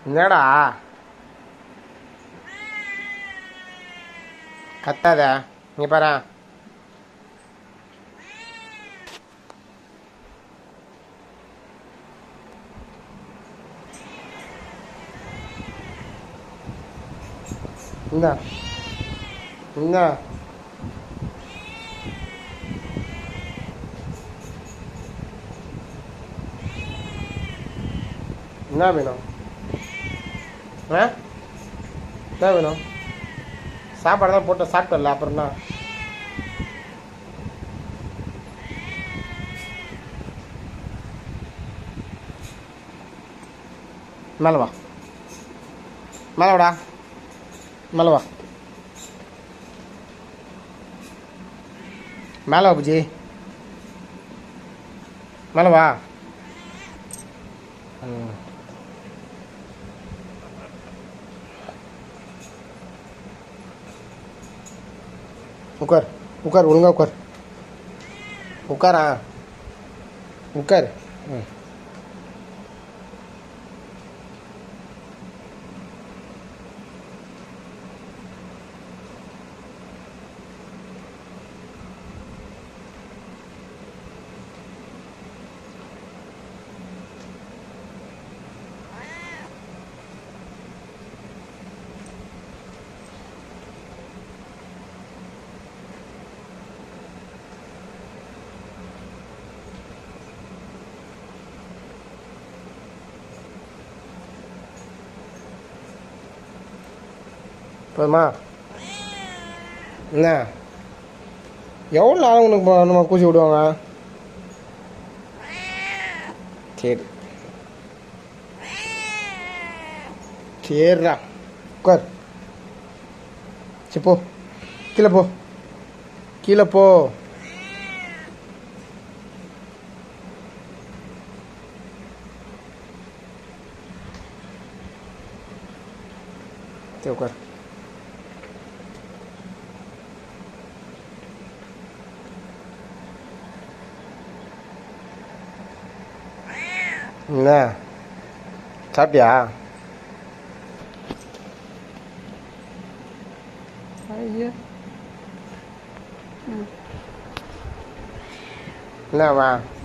என்னடா கத்தாத இங்க பாரு இந்தா இந்தா என்ன வேணும் ஆ என்ன வேணும் சாப்பாடு தான் போட்டு சாப்பிட்டல அப்புறம் என்ன மேலே வா மேலே வாடா மேலே வா மேலே வா புஜி மேலே வா ம் உட்கார் உட்கார் ஒழுங்கா உட்கார் உட்காரா உட்கார் ம் போதுமா என்ன எவ்வளோ நாள் உனக்கு ப- நம்ம கூச்சி விடுவாங்க சரி சரிடா உட்கார் சரி போ கீழே போ கீழே போ சரி உட்கார் என்ன சாப்பிட்டியா ஐயோ என்னவா